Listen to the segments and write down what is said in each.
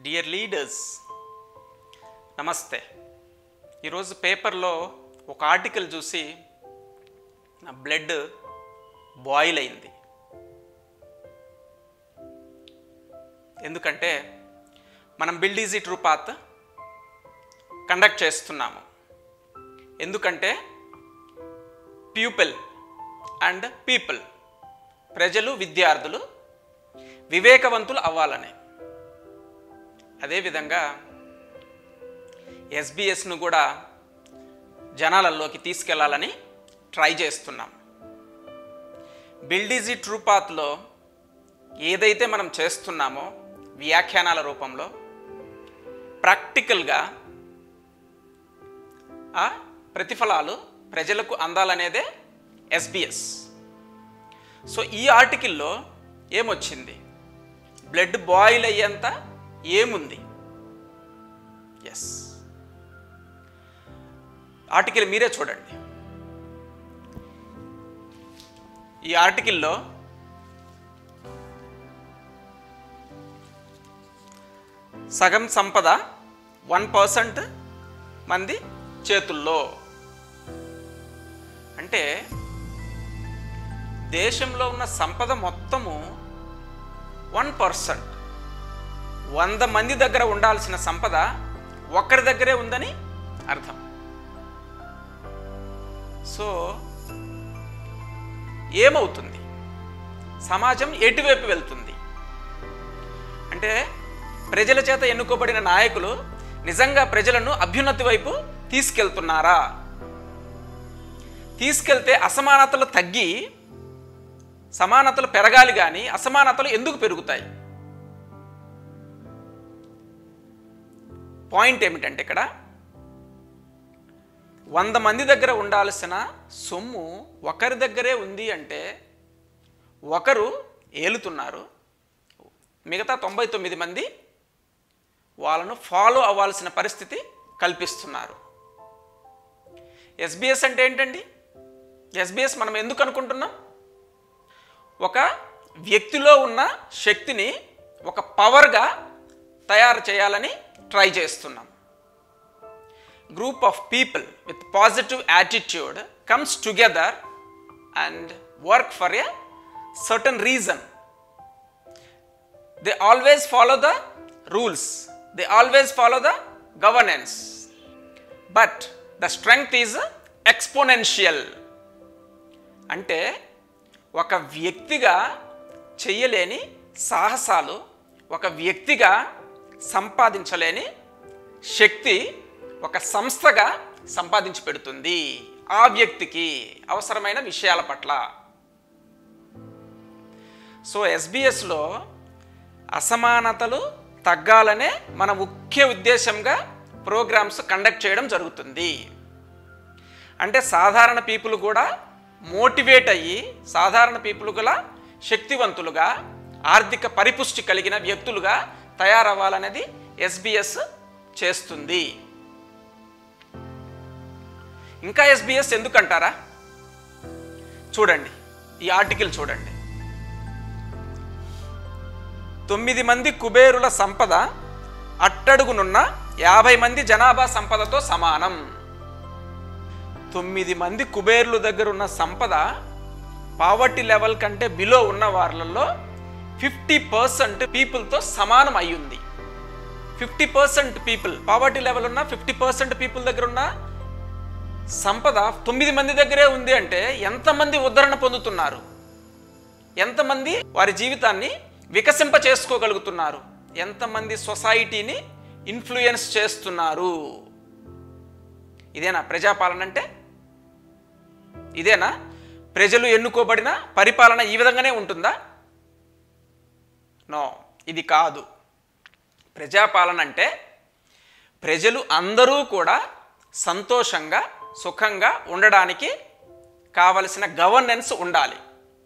dear leaders నమస్తే ఈరోజు పేపర్లో ఒక ఆర్టికల్ చూసి నా బ్లడ్ బాయిల్ అయింది ఎందుకంటే మనం build easy true path conduct చేస్తున్నాము ఎందుకంటే ప్యూపిల్ అండ్ పీపుల్ ప్రజలు విద్యార్థులు వివేకవంతులు అవ్వాలని అదేవిధంగా ఎస్బీఎస్ను కూడా జనాలలోకి తీసుకెళ్లాలని ట్రై చేస్తున్నాం బిల్డ్ ఈజీ ట్రూ పాత్లో ఏదైతే మనం చేస్తున్నామో వ్యాఖ్యానాల రూపంలో ప్రాక్టికల్గా ఆ ప్రతిఫలాలు ప్రజలకు అందాలనేదే ఎస్బిఎస్ సో ఈ ఆర్టికల్లో ఏమొచ్చింది బ్లడ్ బాయిల్ అయ్యేంత ఏముంది ఎస్ ఆర్టికల్ మీరే చూడండి ఈ ఆర్టికల్లో సగం సంపద వన్ పర్సెంట్ మంది చేతుల్లో అంటే దేశంలో ఉన్న సంపద మొత్తము వన్ పర్సెంట్ వంద మంది దగ్గర ఉండాల్సిన సంపద ఒక్కరి దగ్గరే ఉందని అర్థం సో ఏమవుతుంది సమాజం ఎటువైపు వెళ్తుంది అంటే ప్రజల చేత ఎన్నుకోబడిన నాయకులు నిజంగా ప్రజలను అభ్యున్నతి వైపు తీసుకెళ్తున్నారా తీసుకెళ్తే అసమానతలు తగ్గి సమానతలు పెరగాలి కానీ అసమానతలు ఎందుకు పెరుగుతాయి పాయింట్ ఏమిటంటే ఇక్కడ వంద మంది దగ్గర ఉండాల్సిన సొమ్ము ఒకరి దగ్గరే ఉంది అంటే ఒకరు ఏలుతున్నారు మిగతా తొంభై తొమ్మిది మంది వాళ్ళను ఫాలో అవ్వాల్సిన పరిస్థితి కల్పిస్తున్నారు ఎస్బీఎస్ అంటే ఏంటండి ఎస్బీఎస్ మనం ఎందుకు అనుకుంటున్నాం ఒక వ్యక్తిలో ఉన్న శక్తిని ఒక పవర్గా తయారు చేయాలని ట్రై చేస్తున్నాం group of people with positive attitude comes together and work for a certain reason they always follow the rules they always follow the governance but the strength is exponential అంటే ఒక వ్యక్తిగా చెయ్యలేని సాహసాలు ఒక వ్యక్తిగా సంపాదించలేని శక్తి ఒక సంస్థగా సంపాదించి పెడుతుంది ఆ వ్యక్తికి అవసరమైన విషయాల పట్ల సో ఎస్బీఎస్లో అసమానతలు తగ్గాలనే మన ముఖ్య ఉద్దేశంగా ప్రోగ్రామ్స్ కండక్ట్ చేయడం జరుగుతుంది అంటే సాధారణ పీపుల్ కూడా మోటివేట్ అయ్యి సాధారణ పీపుల్ కూడా శక్తివంతులుగా ఆర్థిక పరిపుష్టి కలిగిన వ్యక్తులుగా తయారవ్వాలనేది ఎస్బిఎస్ చేస్తుంది ఇంకా ఎస్బిఎస్ ఎందుకంటారా చూడండి ఈ ఆర్టికల్ చూడండి తొమ్మిది మంది కుబేరుల సంపద అట్టడుగునున్న యాభై మంది జనాభా సంపదతో సమానం తొమ్మిది మంది కుబేర్లు దగ్గర ఉన్న సంపద పావర్టీ లెవెల్ కంటే బిలో ఉన్న వాళ్ళల్లో ఫిఫ్టీ పర్సెంట్ పీపుల్తో సమానం అయ్యింది fifty percent people poverty level ఉన్న ఫిఫ్టీ పర్సెంట్ పీపుల్ దగ్గర ఉన్న సంపద తొమ్మిది మంది దగ్గరే ఉంది అంటే ఎంతమంది ఉద్ధరణ పొందుతున్నారు ఎంతమంది వారి జీవితాన్ని వికసింప చేసుకోగలుగుతున్నారు ఎంతమంది సొసైటీని ఇన్ఫ్లుయెన్స్ చేస్తున్నారు ఇదేనా ప్రజాపాలన అంటే ఇదేనా ప్రజలు ఎన్నుకోబడిన పరిపాలన ఈ విధంగానే ఉంటుందా నో ఇది కాదు ప్రజాపాలన అంటే ప్రజలు అందరూ కూడా సంతోషంగా సుఖంగా ఉండడానికి కావలసిన గవర్నెన్స్ ఉండాలి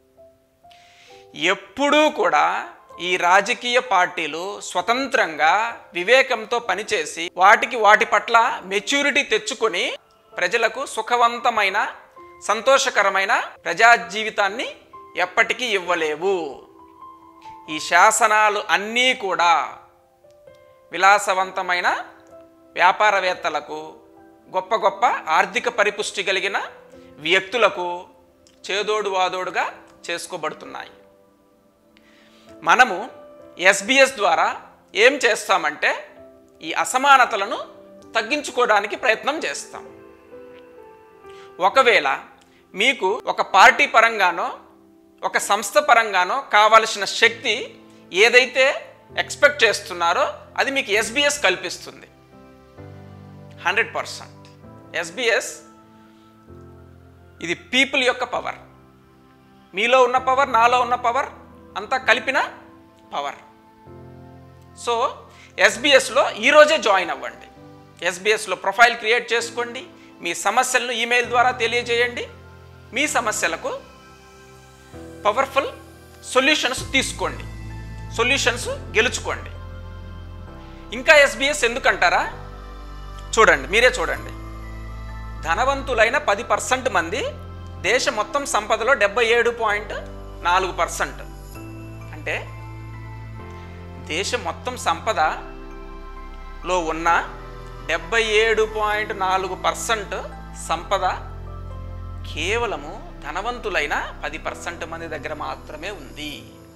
ఎప్పుడూ కూడా ఈ రాజకీయ పార్టీలు స్వతంత్రంగా వివేకంతో పనిచేసి వాటికి వాటి పట్ల మెచ్యూరిటీ తెచ్చుకొని ప్రజలకు సుఖవంతమైన సంతోషకరమైన ప్రజా జీవితాన్ని ఎప్పటికీ ఇవ్వలేవు ఈ శాసనాలు అన్నీ కూడా విలాసవంతమైన వ్యాపారవేత్తలకు గొప్ప గొప్ప ఆర్థిక పరిపుష్టి కలిగిన వ్యక్తులకు చేదోడు వాదోడుగా చేసుకోబడుతున్నాయి మనము ఎస్బిఎస్ ద్వారా ఏం చేస్తామంటే ఈ అసమానతలను తగ్గించుకోవడానికి ప్రయత్నం చేస్తాం ఒకవేళ మీకు ఒక పార్టీ పరంగానో ఒక సంస్థ పరంగానో కావలసిన శక్తి ఏదైతే ఎక్స్పెక్ట్ చేస్తున్నారో అది మీకు ఎస్బిఎస్ కల్పిస్తుంది హండ్రెడ్ పర్సెంట్ ఎస్బిఎస్ ఇది పీపుల్ యొక్క పవర్ మీలో ఉన్న పవర్ నాలో ఉన్న పవర్ అంతా కలిపిన పవర్ సో ఎస్బిఎస్లో ఈరోజే జాయిన్ అవ్వండి ఎస్బిఎస్లో ప్రొఫైల్ క్రియేట్ చేసుకోండి మీ సమస్యలను ఈమెయిల్ ద్వారా తెలియజేయండి మీ సమస్యలకు పవర్ఫుల్ సొల్యూషన్స్ తీసుకోండి సొల్యూషన్స్ గెలుచుకోండి ఇంకా ఎస్బిఎస్ ఎందుకంటారా చూడండి మీరే చూడండి ధనవంతులైన పది పర్సెంట్ మంది దేశ మొత్తం సంపదలో డెబ్బై ఏడు పాయింట్ నాలుగు పర్సెంట్ అంటే దేశ మొత్తం సంపదలో ఉన్న డెబ్బై ఏడు పాయింట్ నాలుగు పర్సెంట్ సంపద కేవలము ధనవంతులైన పది పర్సెంట్ మంది దగ్గర మాత్రమే ఉంది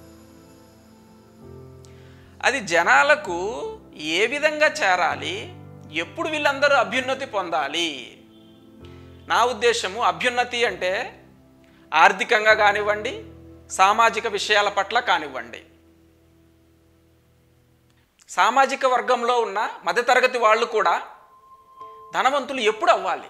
అది జనాలకు ఏ విధంగా చేరాలి ఎప్పుడు వీళ్ళందరూ అభ్యున్నతి పొందాలి నా ఉద్దేశము అభ్యున్నతి అంటే ఆర్థికంగా కానివ్వండి సామాజిక విషయాల పట్ల కానివ్వండి సామాజిక వర్గంలో ఉన్న మధ్యతరగతి వాళ్ళు కూడా ధనవంతులు ఎప్పుడు అవ్వాలి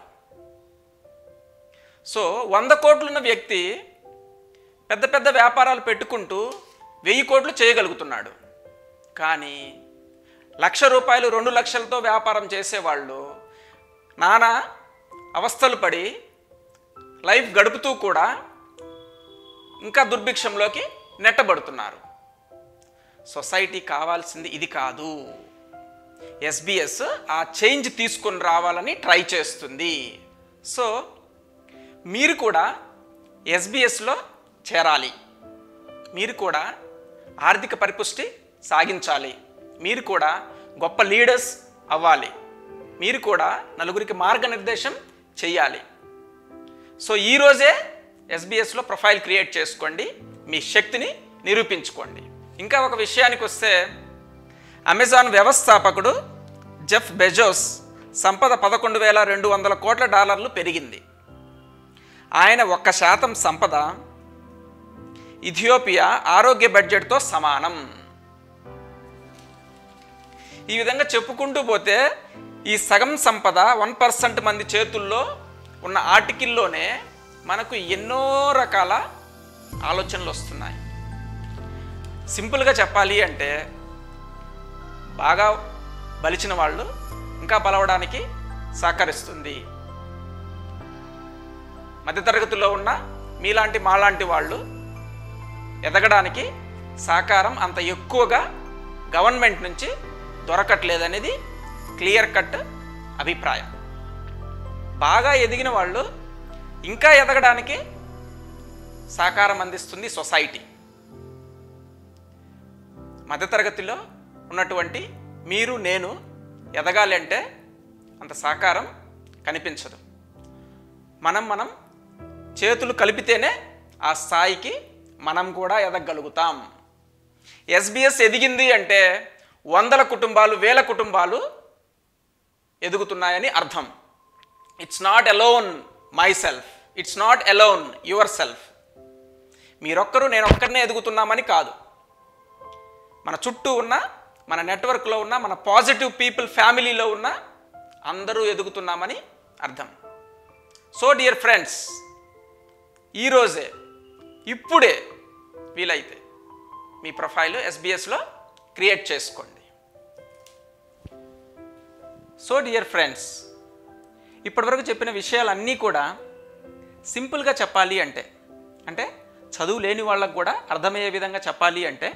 సో వంద కోట్లున్న వ్యక్తి పెద్ద పెద్ద వ్యాపారాలు పెట్టుకుంటూ వెయ్యి కోట్లు చేయగలుగుతున్నాడు కానీ లక్ష రూపాయలు రెండు లక్షలతో వ్యాపారం చేసేవాళ్ళు నానా అవస్థలు పడి లైఫ్ గడుపుతూ కూడా ఇంకా దుర్భిక్షంలోకి నెట్టబడుతున్నారు సొసైటీ కావాల్సింది ఇది కాదు ఎస్బిఎస్ ఆ చేంజ్ తీసుకొని రావాలని ట్రై చేస్తుంది సో మీరు కూడా ఎస్బిఎస్లో చేరాలి మీరు కూడా ఆర్థిక పరిపుష్టి సాగించాలి మీరు కూడా గొప్ప లీడర్స్ అవ్వాలి మీరు కూడా నలుగురికి మార్గనిర్దేశం చేయాలి సో ఈరోజే ఎస్బిఎస్లో ప్రొఫైల్ క్రియేట్ చేసుకోండి మీ శక్తిని నిరూపించుకోండి ఇంకా ఒక విషయానికి వస్తే అమెజాన్ వ్యవస్థాపకుడు జెఫ్ బెజోస్ సంపద పదకొండు వేల రెండు వందల కోట్ల డాలర్లు పెరిగింది ఆయన ఒక్క శాతం సంపద ఇథియోపియా ఆరోగ్య బడ్జెట్తో సమానం ఈ విధంగా చెప్పుకుంటూ పోతే ఈ సగం సంపద వన్ పర్సెంట్ మంది చేతుల్లో ఉన్న ఆర్టికల్లోనే మనకు ఎన్నో రకాల ఆలోచనలు వస్తున్నాయి సింపుల్గా చెప్పాలి అంటే బాగా బలిచిన వాళ్ళు ఇంకా బలవడానికి సహకరిస్తుంది మధ్యతరగతిలో ఉన్న మీలాంటి మాలాంటి వాళ్ళు ఎదగడానికి సహకారం అంత ఎక్కువగా గవర్నమెంట్ నుంచి దొరకట్లేదనేది క్లియర్ కట్ అభిప్రాయం బాగా ఎదిగిన వాళ్ళు ఇంకా ఎదగడానికి సహకారం అందిస్తుంది సొసైటీ మధ్యతరగతిలో ఉన్నటువంటి మీరు నేను ఎదగాలి అంటే అంత సహకారం కనిపించదు మనం మనం చేతులు కలిపితేనే ఆ స్థాయికి మనం కూడా ఎదగలుగుతాం ఎస్బిఎస్ ఎదిగింది అంటే వందల కుటుంబాలు వేల కుటుంబాలు ఎదుగుతున్నాయని అర్థం it's not alone myself it's not alone yourself మీరొక్కరు నేను ఒక్కరినే ఎదుగుతున్నామని కాదు మన చుట్టూ ఉన్న మన నెట్వర్క్లో ఉన్న మన పాజిటివ్ పీపుల్ ఫ్యామిలీలో ఉన్న అందరూ ఎదుగుతున్నామని అర్థం సో డియర్ ఫ్రెండ్స్ ఈరోజే ఇప్పుడే వీలైతే మీ ప్రొఫైల్ ఎస్బిఎస్లో క్రియేట్ చేసుకోండి సో డియర్ ఫ్రెండ్స్ ఇప్పటివరకు చెప్పిన విషయాలన్నీ కూడా సింపుల్గా చెప్పాలి అంటే అంటే చదువు లేని వాళ్ళకు కూడా అర్థమయ్యే విధంగా చెప్పాలి అంటే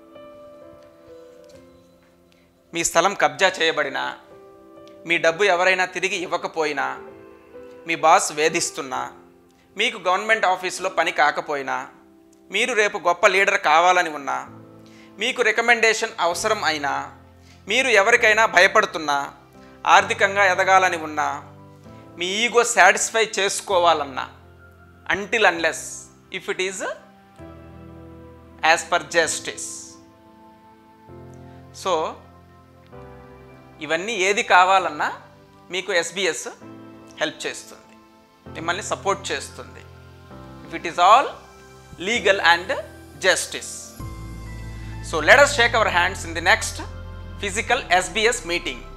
మీ స్థలం కబ్జా చేయబడినా మీ డబ్బు ఎవరైనా తిరిగి ఇవ్వకపోయినా మీ బాస్ వేధిస్తున్నా మీకు గవర్నమెంట్ ఆఫీస్లో పని కాకపోయినా మీరు రేపు గొప్ప లీడర్ కావాలని ఉన్నా మీకు రికమెండేషన్ అవసరం అయినా మీరు ఎవరికైనా భయపడుతున్నా ఆర్థికంగా ఎదగాలని ఉన్నా మీ ఈగో సాటిస్ఫై చేసుకోవాలన్నా until unless if it is as per justice so ఇవన్నీ ఏది కావాలన్నా మీకు ఎస్బీఎస్ హెల్ప్ చేస్తుంది మిమ్మల్ని సపోర్ట్ చేస్తుంది if it is all legal and justice so let us shake our hands in the next physical SBS meeting